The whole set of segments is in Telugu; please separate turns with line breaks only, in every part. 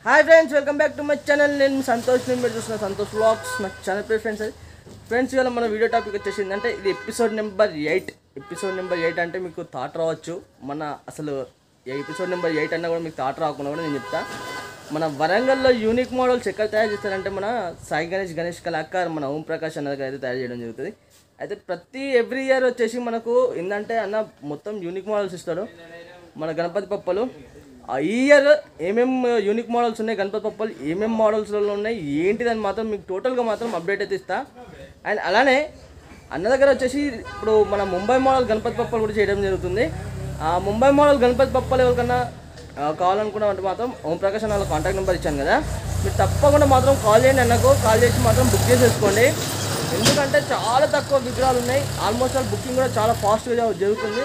hi friends welcome back to my channel నేను మీ సంతోష్ నేను మీరు చూస్తున్న సంతోష్ వ్లాగ్స్ నా ఛానల్ పేరు ఫ్రెండ్స్ అది ఫ్రెండ్స్ ఇవాళ మన వీడియో టాపిక్ వచ్చేసింది అంటే ఇది episode number eight episode number eight అంటే మీకు థాట్ రావచ్చు మన అసలు ఎపిసోడ్ నెంబర్ ఎయిట్ అన్నా కూడా మీకు థాట్ రాకుండా కూడా నేను చెప్తా మన వరంగల్లో యూనిక్ మోడల్స్ ఎక్కడ తయారు చేస్తారంటే మన సాయి గణేష్ గణేష్ కళాకార్ మన ఓం ప్రకాష్ అన్న దగ్గర అయితే తయారు చేయడం జరుగుతుంది అయితే ప్రతి ఎవ్రీ ఇయర్ వచ్చేసి మనకు ఏంటంటే అన్న మొత్తం యూనిక్ మోడల్స్ ఇస్తాడు మన గణపతి పప్పలు ఆ ఈ ఇయర్ ఏమేం యూనిక్ మోడల్స్ ఉన్నాయి గణపతి పప్పలు ఏమేం మోడల్స్లలో ఉన్నాయి ఏంటిదని మాత్రం మీకు టోటల్గా మాత్రం అప్డేట్ అయితే ఇస్తా అండ్ అలానే అన్న దగ్గర వచ్చేసి ఇప్పుడు మన ముంబై మోడల్ గణపతి పప్పలు కూడా చేయడం జరుగుతుంది ఆ ముంబై మోడల్ గణపతి పప్పలు ఎవరికన్నా ఆ, కావాలనుకున్నామంటే మాత్రం ఓం ప్రకాష్ అన్న వాళ్ళ కాంటాక్ట్ నెంబర్ ఇచ్చాను కదా మీరు తప్పకుండా మాత్రం కాల్ చేయండి అన్నకు కాల్ చేసి మాత్రం బుక్ చేసేసుకోండి ఎందుకంటే చాలా తక్కువ విగ్రహాలు ఉన్నాయి ఆల్మోస్ట్ ఆల్ బుకింగ్ కూడా చాలా ఫాస్ట్గా జరుగుతుంది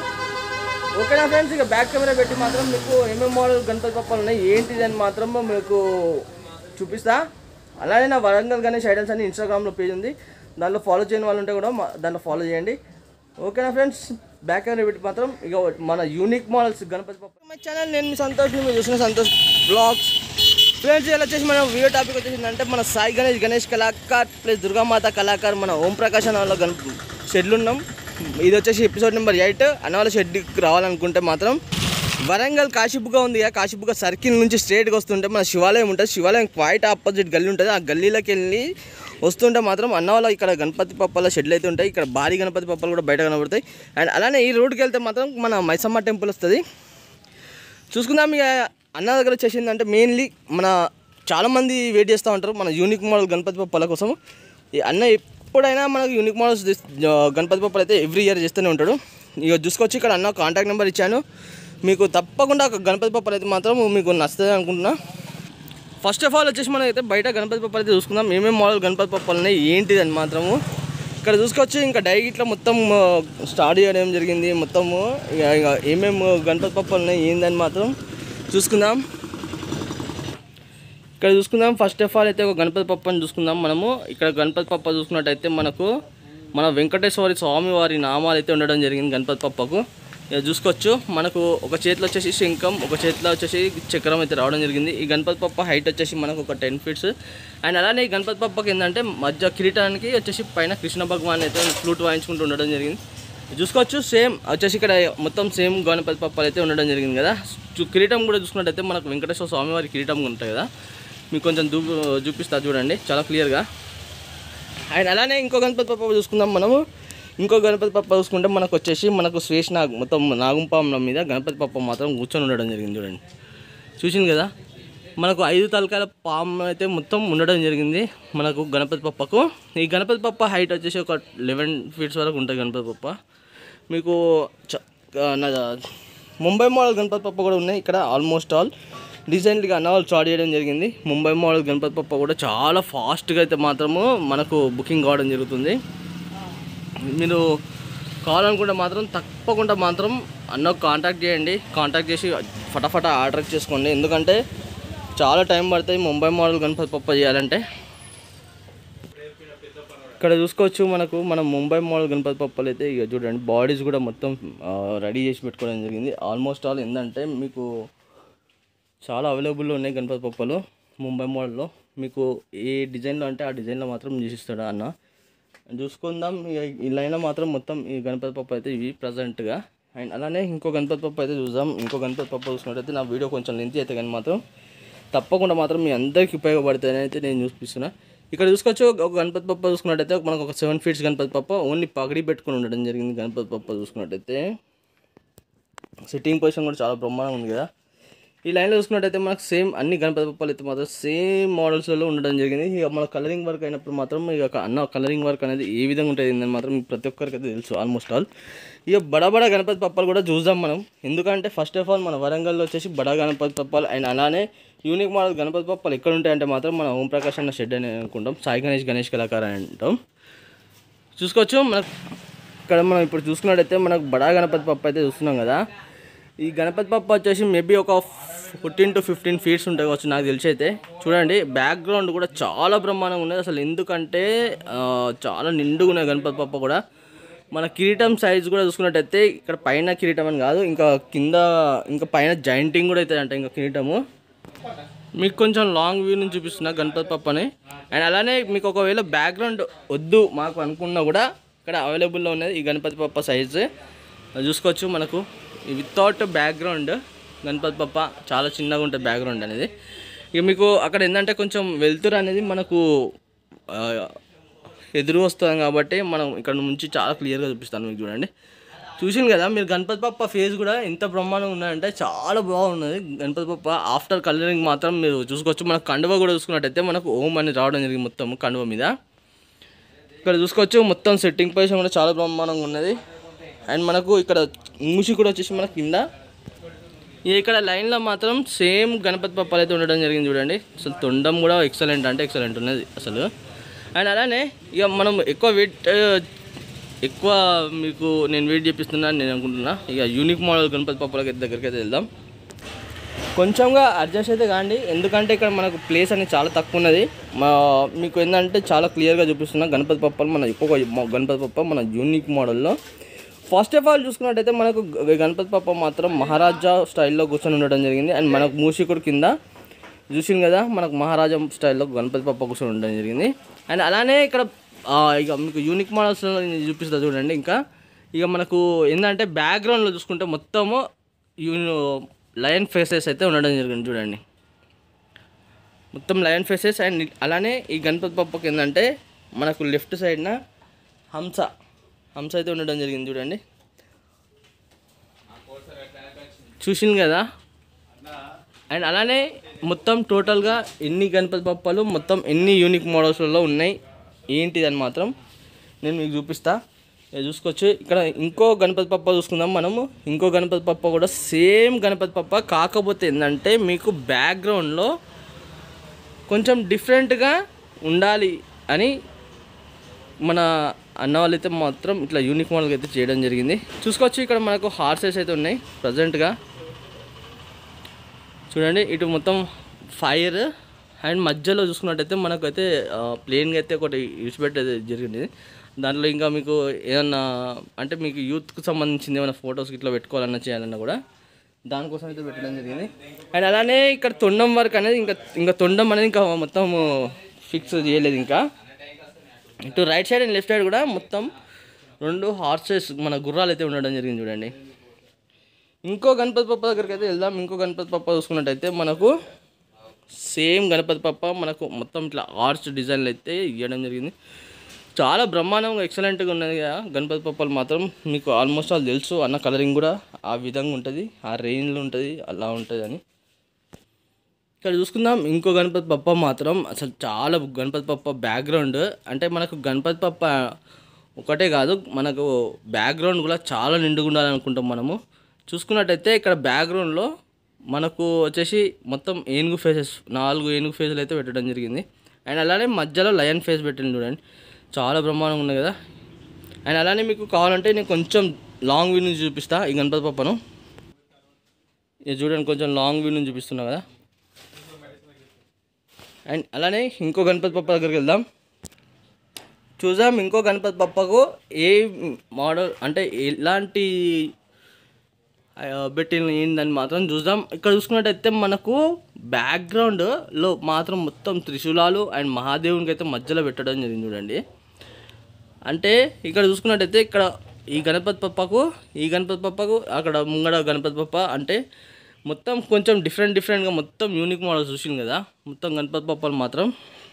ఓకేనా ఫ్రెండ్స్ ఇక బ్యాక్ కెమెరా పెట్టి మాత్రం మీకు ఏమేమి మోడల్ గణపతి పప్పాలు ఉన్నాయి ఏంటిది అని మాత్రం మీకు చూపిస్తా అలానే నా వరంగల్ గణేష్ ఐడల్స్ అని ఇన్స్టాగ్రామ్లో పేజ్ ఉంది దాంట్లో ఫాలో చేయని వాళ్ళు ఉంటే కూడా మా- దాంట్లో ఫాలో చేయండి ఓకేనా ఫ్రెండ్స్ బ్యాక్ కెమెరా పెట్టి మాత్రం ఇక మన యూనిక్ మోడల్స్ గణపతి పప్ప మై ఛానల్ నేను మీ సంతోష్ మీరు చూసిన సంతోష్ బ్లాగ్స్ ఫ్రెండ్స్ ఇలా వచ్చేసి మన వీడియో టాపిక్ వచ్చేసి అంటే మన సాయి గణేష్ గణేష్ కళాకార్ ప్లస్ దుర్గామాత కళాకార్ మన ఓం ప్రకాష్ అన్న వాళ్ళ గణ షెడ్లు ఉన్నాం ఇది వచ్చేసి ఎపిసోడ్ నెంబర్ ఎయిట్ అన్న వాళ్ళ షెడ్కి రావాలనుకుంటే మాత్రం వరంగల్ కాశీబుగా ఉంది కదా కాశీబుగా సర్కిల్ నుంచి స్ట్రేట్గా వస్తుంటే మన శివాలయం ఉంటుంది శివాలయం క్వైట్ ఆపోజిట్ గల్లీ ఉంటుంది ఆ గల్లీలోకి వెళ్ళి వస్తుంటే మాత్రం అన్న వాళ్ళ ఇక్కడ గణపతి పప్పాల షెడ్లు అయితే ఉంటాయి ఇక్కడ భారీ గణపతి పప్పాలు కూడా బయట కనబడతాయి అండ్ అలానే ఈ రోడ్కి వెళ్తే మాత్రం మన మైసమ్మ టెంపుల్ వస్తుంది చూసుకుందాం ఇక అన్న దగ్గర వచ్చేసింది అంటే మెయిన్లీ మన చాలామంది వెయిట్ చేస్తూ ఉంటారు మన యూనిక్ మోడల్ గణపతి పప్పాల కోసం ఈ అన్న ఎప్పుడైనా మనకు యూనిక్ మోడల్స్ తీస్- ఆ, గణపతి పప్పాలు అయితే ఎవ్రీ ఇయర్ చేస్తూనే ఉంటాడు ఇక చూసుకొచ్చి ఇక్కడ అన్న కాంటాక్ట్ నెంబర్ ఇచ్చాను మీకు తప్పకుండా ఒక గణపతి పప్పాలు అయితే మాత్రం మీకు నచ్చుతుంది అనుకుంటున్నా ఫస్ట్ ఆఫ్ ఆల్ వచ్చేసి మనం అయితే బయట గణపతి పప్పాలు అయితే చూసుకుందాం ఏమేమి మోడల్ గణపతి పప్పాలు ఉన్నాయి ఏంటిది అని మాత్రము ఇక్కడ చూసుకోవచ్చు ఇంకా డై ఇట్లా మొత్తం ఆ, స్టార్ట్ చేయడం జరిగింది మొత్తము ఇక ఇక ఏమేమి గణపతి పప్పాలు ఉన్నాయి ఏందని మాత్రం చూసుకుందాం ఇక్కడ చూసుకుందాం ఫస్ట్ ఆఫ్ ఆల్ అయితే ఒక గణపతి పప్పని చూసుకుందాం మనము ఇక్కడ గణపతి పప్ప చూసుకున్నట్టయితే మనకు మన వెంకటేశ్వరి స్వామి వారి నామాలు అయితే ఉండడం జరిగింది గణపతి పప్పకు ఇక చూసుకోవచ్చు మనకు ఒక చేతిలో వచ్చేసి శంఖం ఒక చేతిలో వచ్చేసి చక్రం అయితే రావడం జరిగింది ఈ గణపతి పప్ప హైట్ వచ్చేసి మనకు ఒక టెన్ ఫీట్స్ అండ్ అలానే ఈ గణపతి పప్పకి ఏంటంటే మధ్య కిరీటానికి వచ్చేసి పైన కృష్ణ భగవాన్ అయితే ఫ్లూట్ వాయించుకుంటూ ఉండడం జరిగింది చూసుకోవచ్చు సేమ్ వచ్చేసి ఇక్కడ మొత్తం సేమ్ గణపతి పప్పాలు అయితే ఉండడం జరిగింది కదా చూ- కిరీటం కూడా చూసుకున్నట్టయితే మనకు వెంకటేశ్వర స్వామి వారి కిరీటం ఉంటాయి కదా మీకు కొంచెం దూ చూపిస్తా చూడండి చాలా క్లియర్గా అండ్ అలానే ఇంకో గణపతి పప్ప చూసుకుందాం మనము ఇంకో గణపతి పప్ప చూసుకుంటే మనకు వచ్చేసి మనకు శ్వేష్ నాగ్ మొత్తం నాగుంపాముల మీద గణపతి పప్ప మాత్రం కూర్చొని ఉండడం జరిగింది చూడండి చూసింది కదా మనకు ఐదు తలకాయల పాము అయితే మొత్తం ఉండడం జరిగింది మనకు గణపతి పప్పకు ఈ గణపతి పప్ప హైట్ వచ్చేసి ఒక లెవెన్ ఫీట్స్ వరకు ఉంటుంది గణపతి పప్ప మీకు చ- ఆ, నా ముంబై మోడల్ గణపతి పప్ప కూడా ఉన్నాయి ఇక్కడ ఆల్మోస్ట్ ఆల్ రీసెంట్గా అన్న వాళ్ళు స్టార్ట్ చేయడం జరిగింది ముంబై మోడల్ గణపతి పప్ప కూడా చాలా ఫాస్ట్గా అయితే మాత్రము మనకు బుకింగ్ కావడం జరుగుతుంది మీరు కావాలనుకుంటే మాత్రం తప్పకుండా మాత్రం అన్న కాంటాక్ట్ చేయండి కాంటాక్ట్ చేసి ఫటాఫట ఆర్డర్ చేసుకోండి ఎందుకంటే చాలా టైం పడుతుంది ముంబై మోడల్ గణపతి పప్ప చేయాలంటే ఇక్కడ చూసుకోవచ్చు మనకు మన ముంబై మోడల్ గణపతి పప్పలు అయితే ఇక చూడండి బాడీస్ కూడా మొత్తం రెడీ చేసి పెట్టుకోవడం జరిగింది ఆల్మోస్ట్ ఆల్ ఏంటంటే మీకు చాలా అవైలబుల్లో ఉన్నాయి గణపతి పప్పలు ముంబై మోడల్లో మీకు ఏ డిజైన్లో అంటే ఆ డిజైన్లో మాత్రం చేసిస్తాడు అన్న చూసుకుందాం ఇక ఈ లైన్లో మాత్రం మొత్తం ఈ గణపతి పప్పు అయితే ఇవి ప్రజెంట్గా అండ్ అలానే ఇంకో గణపతి పప్పు అయితే చూద్దాం ఇంకో గణపతి పప్పు చూసుకున్నట్టయితే నా వీడియో కొంచెం లెంత్ అయితే కానీ మాత్రం తప్పకుండా మాత్రం మీ అందరికీ ఉపయోగపడుతుందని అయితే నేను చూపిస్తున్నా ఇక్కడ చూసుకోవచ్చు ఒక గణపతి పప్ప చూసుకున్నట్టయితే మనకు ఒక సెవెన్ ఫీట్స్ గణపతి పప్ప ఓన్లీ పగడి పెట్టుకుని ఉండడం జరిగింది గణపతి పప్ప చూసుకున్నట్టయితే సిట్టింగ్ పొజిషన్ కూడా చాలా బ్రహ్మాండంగా ఉంది కదా ఈ లైన్లో చూసుకున్నట్టయితే మనకు సేమ్ అన్ని గణపతి పప్పాలు అయితే మాత్రం సేమ్ మోడల్స్లో ఉండడం జరిగింది ఇక మన కలరింగ్ వర్క్ అయినప్పుడు మాత్రం ఇక అన్న కలరింగ్ వర్క్ అనేది ఏ విధంగా ఉంటుంది అని మాత్రం మీకు ప్రతి ఒక్కరికి అయితే తెలుసు ఆల్మోస్ట్ ఆల్ ఇక బడబడ గణపతి పప్పాలు కూడా చూద్దాం మనం ఎందుకంటే ఫస్ట్ ఆఫ్ ఆల్ మన వరంగల్లో వచ్చేసి బడా గణపతి పప్పాలు అండ్ అలానే యూనిక్ మోడల్ గణపతి పప్పాలు ఎక్కడ ఉంటాయంటే మాత్రం మన ఓం ప్రకాష్ అన్న షెడ్ అని అనుకుంటాం సాయి గణేష్ గణేష్ కళాకారు అని అంటాం చూసుకోవచ్చు మనకు ఇక్కడ మనం ఇప్పుడు చూసుకున్నట్టయితే మనకు బడా గణపతి పప్పు అయితే చూస్తున్నాం కదా ఈ గణపతి పప్పు వచ్చేసి మేబీ ఒక ఫోర్టీన్ టు ఫిఫ్టీన్ ఫీట్స్ ఉంటాయి కావచ్చు నాకు తెలిసి అయితే చూడండి బ్యాక్గ్రౌండ్ కూడా చాలా బ్రహ్మాండంగా ఉన్నది అసలు ఎందుకంటే ఆ, చాలా నిండుగా ఉన్నాయి గణపతి పప్పు కూడా మన కిరీటం సైజ్ కూడా చూసుకున్నట్టయితే ఇక్కడ పైన కిరీటం అని కాదు ఇంకా కింద ఇంకా పైన జాయింటింగ్ కూడా అవుతుంది అంట ఇంకా కిరీటము మీకు కొంచెం లాంగ్ వ్యూ నుంచి చూపిస్తున్నా గణపతి పప్పని అండ్ అలానే మీకు ఒకవేళ బ్యాక్గ్రౌండ్ వద్దు మాకు అనుకున్నా కూడా ఇక్కడ అవైలబుల్లో ఉన్నది ఈ గణపతి పప్ప సైజ్ చూసుకోవచ్చు మనకు వితౌట్ బ్యాక్గ్రౌండ్ గణపతి పప్ప చాలా చిన్నగా ఉంటుంది బ్యాక్గ్రౌండ్ అనేది ఇక మీకు అక్కడ ఏంటంటే కొంచెం వెలుతురు అనేది మనకు ఆ, ఎదురు వస్తుంది కాబట్టి మనం ఇక్కడ నుంచి చాలా క్లియర్గా చూపిస్తాను మీకు చూడండి చూసింది కదా మీరు గణపతి పప్ప ఫేస్ కూడా ఎంత బ్రహ్మాండంగా ఉన్నదంటే చాలా బాగున్నది గణపతి పప్ప ఆఫ్టర్ కలరింగ్ మాత్రం మీరు చూసుకోవచ్చు మనకు కండువ కూడా చూసుకున్నట్టయితే మనకు ఓం అని రావడం జరిగింది మొత్తం కండువ మీద ఇక్కడ చూసుకోవచ్చు మొత్తం సెట్టింగ్ పొజిషన్ కూడా చాలా బ్రహ్మాండంగా ఉన్నది అండ్ మనకు ఇక్కడ మూసి కూడా వచ్చేసి మన కింద ఇక ఇక్కడ లైన్లో మాత్రం సేమ్ గణపతి పప్పాలు అయితే ఉండడం జరిగింది చూడండి అసలు తొండం కూడా ఎక్సలెంట్ అంటే ఎక్సలెంట్ ఉన్నది అసలు అండ్ అలానే ఇక మనం ఎక్కువ వెయిట్ ఎక్కువ మీకు నేను వెయిట్ చేపిస్తున్నాను నేను అనుకుంటున్నా ఇక యూనిక్ మోడల్ గణపతి పప్పులకి దగ్గరికి అయితే వెళ్దాం కొంచెంగా అడ్జస్ట్ అయితే కాండి ఎందుకంటే ఇక్కడ మనకు ప్లేస్ అనేది చాలా తక్కువ ఉన్నది మా మీకు ఏంటంటే చాలా క్లియర్గా చూపిస్తున్నా గణపతి పప్పలు మన ఎక్కువ మ- గణపతి పప్ప మన యూనిక్ మోడల్లో ఫస్ట్ ఆఫ్ ఆల్ చూసుకున్నట్టయితే మనకు గ- గణపతి పప్ప మాత్రం మహారాజా స్టైల్లో కూర్చొని ఉండడం జరిగింది అండ్ మనకు మూషికుడు కింద చూసింది కదా మనకు మహారాజా స్టైల్లో గణపతి పప్ప కూర్చొని ఉండడం జరిగింది అండ్ అలానే ఇక్కడ ఆ, ఇక మీకు యూనిక్ మోడల్స్ చూపిస్తా చూడండి ఇంకా ఇక మనకు ఏంటంటే బ్యాక్గ్రౌండ్లో చూసుకుంటే మొత్తము యూని లయన్ ఫేసెస్ అయితే ఉండడం జరిగింది చూడండి మొత్తం లయన్ ఫేసెస్ అండ్ అలానే ఈ గణపతి పప్పకి ఏంటంటే మనకు లెఫ్ట్ సైడ్న హంస హంస అయితే ఉండడం జరిగింది చూడండి చూసింది కదా అండ్ అలానే మొత్తం టోటల్గా ఎన్ని గణపతి పప్పాలు మొత్తం ఎన్ని యూనిక్ మోడల్స్లలో ఉన్నాయి ఏంటిది అని మాత్రం నేను మీకు చూపిస్తా ఇది చూసుకోవచ్చు ఇక్కడ ఇంకో గణపతి పప్ప చూసుకుందాం మనము ఇంకో గణపతి పప్ప కూడా సేమ్ గణపతి పప్ప కాకపోతే ఏంటంటే మీకు బ్యాక్గ్రౌండ్లో కొంచెం డిఫరెంట్గా ఉండాలి అని మన అన్న వాళ్ళైతే మాత్రం ఇట్లా యూనిక్ మోడల్గా అయితే చేయడం జరిగింది చూసుకోవచ్చు ఇక్కడ మనకు హార్సెస్ అయితే ఉన్నాయి ప్రజెంట్గా చూడండి ఇటు మొత్తం ఫైర్ అండ్ మధ్యలో చూసుకున్నట్టయితే మనకైతే ప్లేన్గా అయితే ఒకటి ఇడిచిపెట్టేది జరిగింది దాంట్లో ఇంకా మీకు ఏమన్నా అంటే మీకు యూత్కి సంబంధించింది ఏమైనా ఫొటోస్ ఇట్లా పెట్టుకోవాలన్నా చేయాలన్నా కూడా దానికోసం అయితే పెట్టడం జరిగింది అండ్ అలానే ఇక్కడ తొండం వర్క్ అనేది ఇంకా ఇంకా తొండం అనేది ఇంకా మొత్తం ఫిక్స్ చేయలేదు ఇంకా ఇటు right side and left side కూడా మొత్తం రెండు హార్సెస్ మన గుర్రాలు అయితే ఉండడం జరిగింది చూడండి ఇంకో గణపతి పప్ప దగ్గరికి అయితే వెళ్దాం ఇంకో గణపతి పప్ప చూసుకున్నట్టయితే మనకు సేమ్ గణపతి పప్ప మనకు మొత్తం ఇట్లా ఆర్చ్ డిజైన్లు అయితే ఇవ్వడం జరిగింది చాలా బ్రహ్మాండంగా ఎక్సలెంట్గా ఉన్నది కదా గణపతి పప్పలు మాత్రం మీకు ఆల్మోస్ట్ ఆల్ తెలుసు అన్న కలరింగ్ కూడా ఆ విధంగా ఉంటుంది ఆ రేంజ్లో ఉంటుంది అలా ఉంటుంది అని ఇక్కడ చూసుకుందాం ఇంకో గణపతి పప్ప మాత్రం అసలు చాలా గణపతి పప్ప బ్యాక్గ్రౌండ్ అంటే మనకు గణపతి పప్ప ఒకటే కాదు మనకు బ్యాక్గ్రౌండ్ కూడా చాలా నిండుగా ఉండాలనుకుంటాం మనము చూసుకున్నట్టయితే ఇక్కడ బ్యాక్గ్రౌండ్లో మనకు వచ్చేసి మొత్తం ఏనుగు ఫేసెస్ నాలుగు ఏనుగు ఫేసులు అయితే పెట్టడం జరిగింది అండ్ అలానే మధ్యలో లయన్ ఫేస్ పెట్టింది చూడండి చాలా బ్రహ్మాండంగా ఉంది కదా అండ్ అలానే మీకు కావాలంటే నేను కొంచెం లాంగ్ వ్యూ నుంచి చూపిస్తా ఈ గణపతి పప్పను ఇది చూడండి కొంచెం లాంగ్ వ్యూ నుంచి చూపిస్తున్నా కదా అండ్ అలానే ఇంకో గణపతి పప్ప దగ్గరికి వెళ్దాం చూద్దాం ఇంకో గణపతి పప్పకు ఏ మోడల్ అంటే ఎలాంటి పెట్టిన ఏందని మాత్రం చూద్దాం ఇక్కడ చూసుకున్నట్టయితే మనకు బ్యాక్గ్రౌండ్లో మాత్రం మొత్తం త్రిశూలాలు అండ్ మహాదేవునికి అయితే మధ్యలో పెట్టడం జరిగింది చూడండి అంటే ఇక్కడ చూసుకున్నట్టయితే ఇక్కడ ఈ గణపతి పప్పకు ఈ గణపతి పప్పకు అక్కడ ముంగడ గణపతి పప్ప అంటే మొత్తం కొంచెం డిఫరెంట్ డిఫరెంట్గా మొత్తం యూనిక్ మోడల్ చూసింది కదా మొత్తం గణపతి పప్పలు మాత్రం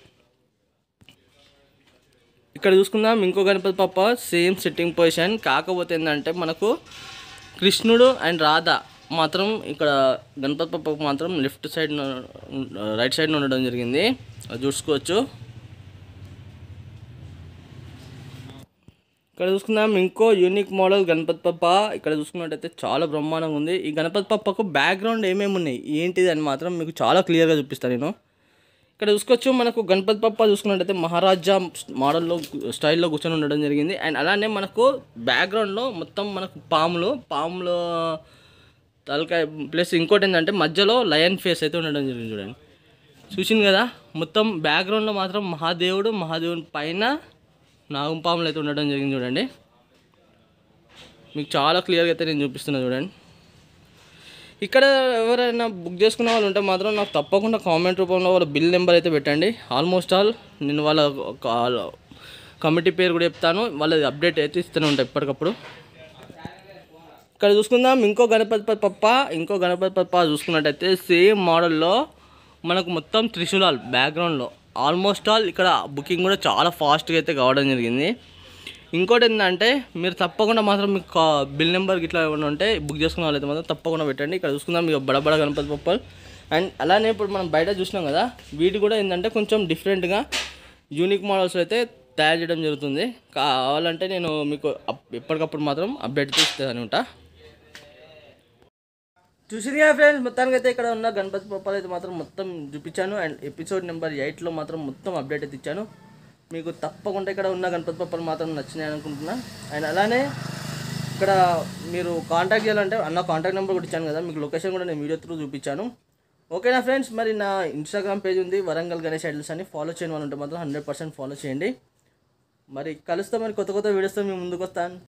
ఇక్కడ చూసుకుందాం ఇంకో గణపతి పప్ప సేమ్ సెట్టింగ్ పొజిషన్ కాకపోతే ఏంటంటే మనకు కృష్ణుడు అండ్ రాధ మాత్రం ఇక్కడ గణపతి పప్పకు మాత్రం లెఫ్ట్ సైడ్ రైట్ సైడ్ ఉండడం జరిగింది అది చూసుకోవచ్చు ఇక్కడ చూసుకుందాం ఇంకో యూనిక్ మోడల్ గణపతి పప్ప ఇక్కడ చూసుకున్నట్టయితే చాలా బ్రహ్మాండంగా ఉంది ఈ గణపతి పప్పకు బ్యాక్గ్రౌండ్ ఏమేమి ఉన్నాయి ఏంటిది అని మాత్రం మీకు చాలా క్లియర్గా చూపిస్తాను నేను ఇక్కడ చూసుకోవచ్చు మనకు గణపతి పప్ప చూసుకున్నట్టయితే మహారాజా మోడల్లో స్టైల్లో కూర్చొని ఉండడం జరిగింది అండ్ అలానే మనకు బ్యాక్గ్రౌండ్లో మొత్తం మనకు పాములు పాములు తలకాయ ప్లస్ ఇంకోటి ఏంటంటే మధ్యలో లయన్ ఫేస్ అయితే ఉండడం జరిగింది చూడండి చూసింది కదా మొత్తం బ్యాక్గ్రౌండ్లో మాత్రం మహాదేవుడు మహాదేవుని పైన నాగంపాములు అయితే ఉండడం జరిగింది చూడండి మీకు చాలా క్లియర్గా అయితే నేను చూపిస్తున్నా చూడండి ఇక్కడ ఎవరైనా బుక్ చేసుకున్న వాళ్ళు ఉంటే మాత్రం నాకు తప్పకుండా కామెంట్ రూపంలో వాళ్ళ బిల్ నెంబర్ అయితే పెట్టండి ఆల్మోస్ట్ ఆల్ నేను వాళ్ళ కమిటీ పేరు కూడా చెప్తాను వాళ్ళది అప్డేట్ అయితే ఇస్తూనే ఉంటాయి ఎప్పటికప్పుడు ఇక్కడ చూసుకుందాం ఇంకో గణపతి పప్ప ఇంకో గణపతి పప్ప చూసుకున్నట్టయితే సేమ్ మోడల్లో మనకు మొత్తం త్రిశూలాలు బ్యాక్గ్రౌండ్లో ఆల్మోస్ట్ ఆల్ ఇక్కడ బుకింగ్ కూడా చాలా ఫాస్ట్గా అయితే కావడం జరిగింది ఇంకోటి ఏంటంటే మీరు తప్పకుండా మాత్రం మీకు కా- బిల్ నెంబర్ ఇట్లా ఏమైనా ఉంటే బుక్ చేసుకున్న వాళ్ళైతే మాత్రం తప్పకుండా పెట్టండి ఇక్కడ చూసుకుందాం మీకు బడబడ గణపతి పప్పలు అండ్ అలానే ఇప్పుడు మనం బయట చూసినాం కదా వీటి కూడా ఏంటంటే కొంచెం డిఫరెంట్గా యూనిక్ మోడల్స్ అయితే తయారు చేయడం జరుగుతుంది కావాలంటే నేను మీకు అప్- ఎప్పటికప్పుడు మాత్రం అప్డేట్ ఇస్తాను ఉంటా చూసింది కదా ఫ్రెండ్స్ మొత్తానికి అయితే ఇక్కడ ఉన్న గణపతి పప్పాలు అయితే మాత్రం మొత్తం చూపించాను అండ్ ఎపిసోడ్ నెంబర్ ఎయిట్లో మాత్రం మొత్తం అప్డేట్ అయితే ఇచ్చాను మీకు తప్పకుండా ఇక్కడ ఉన్న గణపతి పప్పాలు మాత్రం నచ్చినాయి అనుకుంటున్నా అండ్ అలానే ఇక్కడ మీరు కాంటాక్ట్ చేయాలంటే అన్న కాంటాక్ట్ నెంబర్ కూడా ఇచ్చాను కదా మీకు లొకేషన్ కూడా నేను వీడియో త్రూ చూపించాను ఓకేనా ఫ్రెండ్స్ మరి నా ఇన్స్టాగ్రామ్ పేజ్ ఉంది వరంగల్ గణేష్ ఐడల్స్ అని ఫాలో చేయని వాళ్ళు ఉంటే మాత్రం హండ్రెడ్ పర్సెంట్ ఫాలో చేయండి మరి కలుస్తాం మరి కొత్త కొత్త వీడియోస్తో మేము ముందుకు వస్తాను